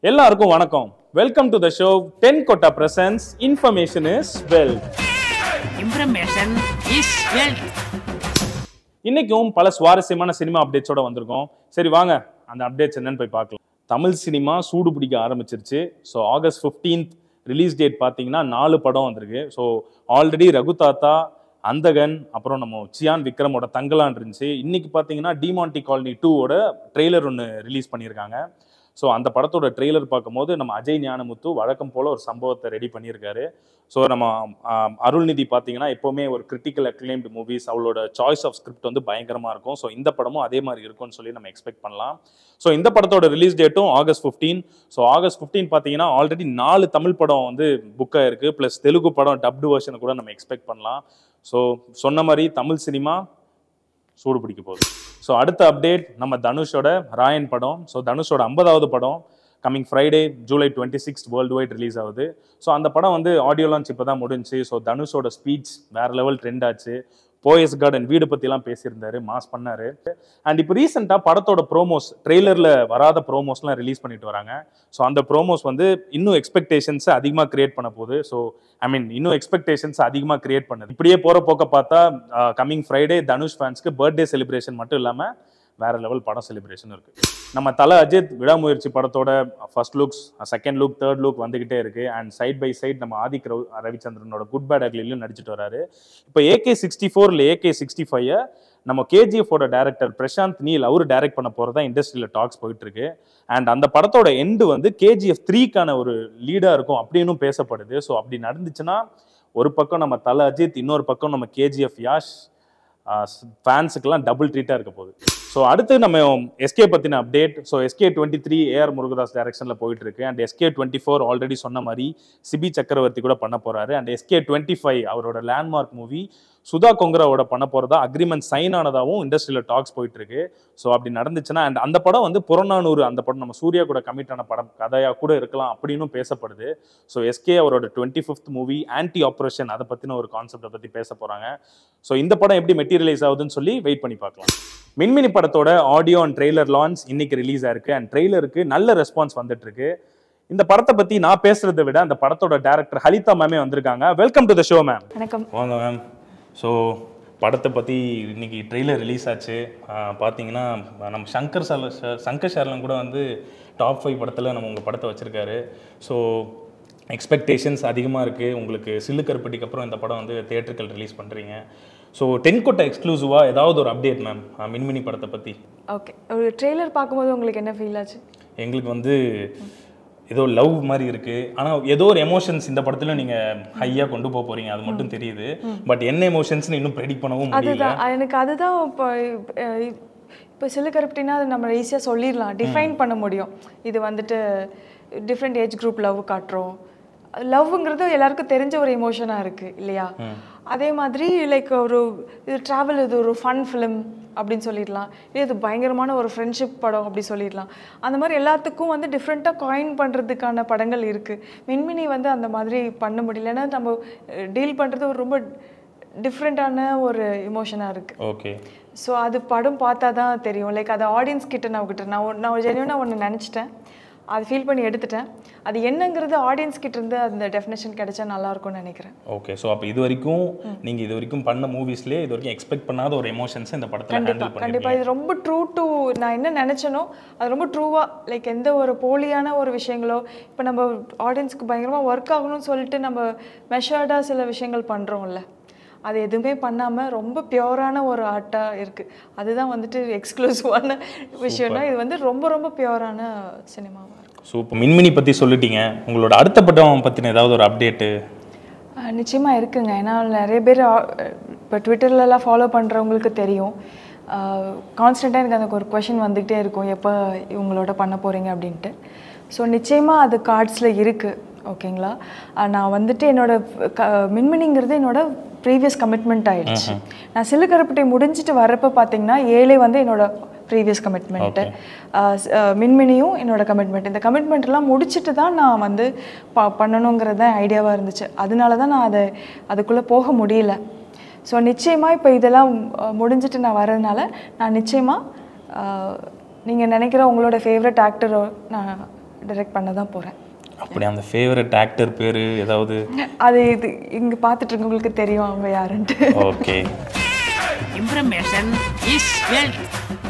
எல்லாருக்கும் வணக்கம் welcome to the show டென் கொட்டா presents information is wealth Information is wealth. இன்னைக்கும் பல சுவாரஸ்யமான சினிமா அப்டேட்ஸோட வந்திருக்கோம் சரி வாங்க அந்த அப்டேட்ஸ் என்னன்னு போய் பார்க்கலாம் தமிழ் சினிமா சூடு பிடிக்க ஆரம்பிச்சிருச்சு so August 15th release date பார்த்தீங்கன்னா நாலு படம் வந்திருக்கு ஸோ ஆல்ரெடி ரகு தாத்தா அந்தகன் அப்புறம் நம்ம சியான் விக்ரமோட தங்கலான் இருந்துச்சு இன்னைக்கு பார்த்தீங்கன்னா டிமாண்டி காலனி டூவோட ட்ரெய்லர் ஒன்று ரிலீஸ் பண்ணியிருக்காங்க ஸோ அந்த படத்தோட ட்ரெய்லர் பார்க்கும்போது நம்ம அஜய் ஞானமுத்து வழக்கம் போல் ஒரு சம்பவத்தை ரெடி பண்ணியிருக்காரு ஸோ நம்ம ஆம், அருள்நிதி பார்த்தீங்கன்னா எப்போவுமே ஒரு கிரிட்டிக்கல் அக்ளைம்டு மூவிஸ் அவளோட சாய்ஸ் ஆஃப் ஸ்கிரிப்ட் வந்து பயங்கரமாக இருக்கும் ஸோ இந்த படமும் அதே மாதிரி இருக்கும்னு சொல்லி நம்ம எக்ஸ்பெக்ட் பண்ணலாம் ஸோ இந்த படத்தோட ரிலீஸ் டேட்டும் ஆகஸ்ட் 15 ஸோ ஆகஸ்ட் 15 பார்த்தீங்கன்னா ஆல்ரெடி நாலு தமிழ் படம் வந்து புக் ஆயிருக்கு ப்ளஸ் தெலுங்கு படம் டப்டு வெர்ஷன் கூட நம்ம எக்ஸ்பெக்ட் பண்ணலாம் ஸோ சொன்ன மாதிரி தமிழ் சினிமா சூடு பிடிக்க போகுது ஸோ அடுத்த அப்டேட் நம்ம தனுஷோட ராயன் படம் ஸோ தனுஷோட ஐம்பதாவது படம் coming Friday July twenty six world wide release ஆகுது ஸோ அந்த படம் வந்து ஆடியோ லான்ச் இப்போ தான் முடிஞ்சு ஸோ தனுஷோட ஸ்பீச் வேற லெவல் ட்ரெண்ட் ஆச்சு போயஸ் கார்டன் வீடு பற்றிலாம் பேசியிருந்தாரு மாஸ் பண்ணாரு அண்ட் இப்போ ரீசெண்டாக படத்தோட ப்ரோமோஸ் ட்ரெய்லரில் வராத ப்ரோமோஸ்லாம் ரிலீஸ் பண்ணிட்டு வராங்க ஸோ அந்த ப்ரோமோஸ் வந்து இன்னும் எக்ஸ்பெக்டேஷன்ஸ் அதிகமாக கிரியேட் பண்ண போகுது ஸோ ஐ மீன் இன்னும் எக்ஸ்பெக்டேஷன்ஸ் அதிகமாக கிரியேட் பண்ணுது இப்படியே போகிற போக்க பார்த்தா கம்மிங் ஃப்ரைடே தனுஷ் ஃபேன்ஸ்க்கு பர்த்டே செலிப்ரேஷன் மட்டும் இல்லாமல் வேற லெவல் படம் செலிப்ரேஷன் இருக்கு நம்ம தல அஜித் விடாமுயற்சி படத்தோட first looks second look third look வந்துகிட்டே இருக்கு அண்ட் சைட் பை சைட் நம்ம ஆதிக் ரவி- ரவிச்சந்திரனோட குட் பேட் அக்லிலையும் நடிச்சிட்டு வராரு இப்போ ஏகே சிக்ஸ்டி ஃபோர் இல்லை ஏகே சிக்ஸ்டி ஃபைவ் நம்ம கேஜிஎஃபோட டேரக்டர் பிரசாந்த் நீல் அவர் டைரக்ட் பண்ண போகிறதா இண்டஸ்ட்ரியில் டாக்ஸ் போயிட்டு இருக்கு அண்ட் அந்த படத்தோட எண்டு வந்து கேஜிஎஃப் த்ரீக்கான ஒரு லீடாக இருக்கும் அப்படின்னும் பேசப்படுது ஸோ அப்படி நடந்துச்சுன்னா ஒரு பக்கம் நம்ம தல அஜித் இன்னொரு பக்கம் நம்ம கேஜிஎஃப் யாஷ் ஃபேன்ஸுக்கெல்லாம் டபுள் ட்ரீட்டாக இருக்க போகுது ஸோ அடுத்து நம்ம எஸ்கே பற்றின update so SK twenty three AR Murugadoss டைரக்ஷனில் போயிட்டு இருக்கு and SK twenty four already சொன்ன மாதிரி சிபி சக்கரவர்த்தி கூட பண்ண போறாரு அண்ட் எஸ்கே டுவெண்ட்டி ஃபைவ் அவரோட லேண்ட்மார்க் மூவி சுதா கொங்கராவோட பண்ண போறதா அக்ரிமெண்ட் சைன் ஆனதாகவும் இண்டஸ்ட்ரியில் டாக்ஸ் போயிட்டு இருக்கு ஸோ அப்படி நடந்துச்சுன்னா அண்ட் அந்த படம் வந்து புறநானூறு அந்த படம் நம்ம சூர்யா கூட கமிட் ஆன படம் கதையாக கூட இருக்கலாம் அப்படின்னு பேசப்படுது ஸோ எஸ்கே அவரோட twenty fifth movie anti operation அதை பற்றின ஒரு கான்செப்டை பற்றி பேச போகிறாங்க ஸோ இந்த படம் எப்படி மெட்டீரியலைஸ் ஆகுதுன்னு சொல்லி வெயிட் பண்ணி பார்க்கலாம் மின்மினி படத்தோட ஆடியோ அண்ட் ட்ரெய்லர் லான்ச் இன்னைக்கு ரிலீஸ் ஆயிருக்கு அண்ட் ட்ரெய்லருக்கு நல்ல ரெஸ்பான்ஸ் வந்துட்டு இருக்கு இந்த படத்தை பத்தி நான் பேசுறதை விட அந்த படத்தோட டேரக்டர் ஹலிதா மேமே வந்திருக்காங்க welcome to the show ma'am வணக்கம் வாங்க மேம் ஸோ படத்தை பற்றி இன்னைக்கு ட்ரெய்லர் ரிலீஸ் ஆச்சு ஆஹ் பார்த்தீங்கன்னா நம்ம சங்கர் சார் சார் சங்கர் சார்லாம் கூட வந்து டாப் ஃபைவ் படத்தில் நம்ம உங்கள் படத்தை வச்சுருக்காரு ஸோ எக்ஸ்பெக்டேஷன்ஸ் அதிகமாக இருக்குது உங்களுக்கு சில்லு கருப்பட்டிக்கு அப்புறம் இந்த படம் வந்து தேட்டர்கள் ரிலீஸ் பண்ணுறீங்க ஸோ டென்கோட்டை எக்ஸ்க்ளூசிவாக ஏதாவது ஒரு அப்டேட் மேம் மின்மினி படத்தை பற்றி ஓகே ஒரு ட்ரெய்லர் பார்க்கும்போது உங்களுக்கு என்ன ஃபீல் ஆச்சு எங்களுக்கு வந்து ஏதோ லவ் மாதிரி இருக்கு ஆனா ஏதோ ஒரு எமோஷன்ஸ் இந்த படத்துல நீங்க ஹையா கொண்டு போக போறீங்க அது மட்டும் தெரியுது பட் என்ன எமோஷன்ஸ்னு இன்னும் ப்ரெடிக்ட் பண்ணவும் முடியல அதுதான் அ- எனக்கு அதுதான் இப்போ அஹ், இப்போ சில கருப்பட்டினா அது நம்ம ஈஸியாக சொல்லிடலாம் டிஃபைன் பண்ண முடியும் இது வந்துட்டு டிஃப்ரெண்ட் ஏஜ் குரூப் லவ் காட்டுறோம் லவ்ங்கிறது எல்லாருக்கும் தெரிஞ்ச ஒரு எமோஷனாக இருக்குது இல்லையா அதே மாதிரி லைக் ஒரு இது ட்ராவல் இது ஒரு ஃபன் ஃபிலிம் அப்படின்னு சொல்லிடலாம் இல்லை இது பயங்கரமான ஒரு ஃப்ரெண்ட்ஷிப் படம் அப்படி சொல்லிடலாம் அந்த மாதிரி எல்லாத்துக்கும் வந்து டிஃப்ரெண்ட்டாக காயின் பண்ணுறதுக்கான படங்கள் இருக்குது மின்மினி வந்து அந்த மாதிரி பண்ண முடியல ஏன்னா நம்ம டீல் பண்ணுறது ஒரு ரொம்ப டிஃப்ரெண்ட்டான ஒரு எமோஷனாக இருக்குது ஓகே ஸோ அது படம் பார்த்தா தான் தெரியும் லைக் அது ஆடியன்ஸ் கிட்ட நான் கிட்ட நான் ஒண்ணு- நான் ஜென்யூனாக ஒன்று நினச்சிட்டேன் அது ஃபீல் பண்ணி எடுத்துட்டேன் அது என்னங்கிறது ஆடியன்ஸ் கிட்ட இருந்து அந்த டெஃபினேஷன் கிடைச்சா நல்லா இருக்கும்னு நினைக்கிறேன் ஓகே ஸோ அப்போ இது வரைக்கும் நீங்க இது வரைக்கும் பண்ண மூவிஸ்லேயே இது வரைக்கும் எக்ஸ்பெக்ட் பண்ணாத ஒரு எமோஷன்ஸ் இந்த படத்துல ஹேண்டில் கண்டிப்பாக பண்ணி கண்டிப்பாக இது ரொம்ப ட்ரூ டு நான் என்ன நினச்சேனோ அது ரொம்ப ட்ரூவாக லைக் எந்த ஒரு போலியான ஒரு விஷயங்களோ இப்போ நம்ம ஆடியன்ஸ்க்கு பயங்கரமாக ஒர்க் ஆகணும்னு சொல்லிட்டு நம்ம மெஷர்டாக சில விஷயங்கள் பண்ணுறோம்ல அது எதுவுமே பண்ணாமல் ரொம்ப பியூரான ஒரு ஆர்ட்டாக இருக்குது அதுதான் வந்துட்டு எக்ஸ்க்ளூசிவான விஷயம்னா இது வந்து ரொம்ப ரொம்ப பியூரான சினிமாவாக இருக்கும் சூப்பர் மின்மினி பத்தி சொல்லிட்டீங்க உங்களோட அடுத்த படம் பத்தின ஏதாவது ஒரு அப்டேட்டு அஹ் நிச்சயமா இருக்குங்க ஏன்னா நிறைய பேர் இப்போ ட்விட்டர்லலாம் ஃபாலோ பண்ணுறவங்களுக்கு தெரியும் கான்ஸ்டண்ட்டாக எனக்கு அந்த ஒரு கொஷின் வந்துக்கிட்டே இருக்கும் எப்போ இவங்களோட பண்ண போகிறீங்க அப்படின்ட்டு ஸோ நிச்சயமாக அது கார்ட்ஸில் இருக்குது ஓகேங்களா அஹ் நான் வந்துட்டு என்னோட க மின்மினிங்கிறது என்னோட ப்ரீவியஸ் கமிட்மெண்ட் ஆயிடுச்சு நான் சிலுக்கருப்பட்டை முடிஞ்சிட்டு வர்றப்ப பார்த்தீங்கன்னா ஏழை வந்து என்னோட ப்ரீவியஸ் கமிட்மெண்ட்டு மின்மினியும் என்னோட கமிட்மெண்ட் இந்த கமிட்மெண்ட்லாம் முடிச்சுட்டு தான் நான் வந்து ப பண்ணணுங்கிறது தான் ஐடியாவாக இருந்துச்சு அதனால தான் நான் அதை அதுக்குள்ளே போக முடியல ஸோ நிச்சயமாக இப்போ இதெல்லாம் அஹ், முடிஞ்சிட்டு நான் வர்றதுனால நான் நிச்சயமாக நீங்கள் நினைக்கிற உங்களோட ஃபேவரட் ஆக்டரோ நான் டைரக்ட் பண்ண தான் போகிறேன் அப்படி அந்த ஃபேவரட் ஆக்டர் பேர் ஏதாவது அது இது இங்கே பார்த்துட்டு இருக்கவங்களுக்கு தெரியும் அவங்க யாருன்ட்டு ஓகே Information is wealth.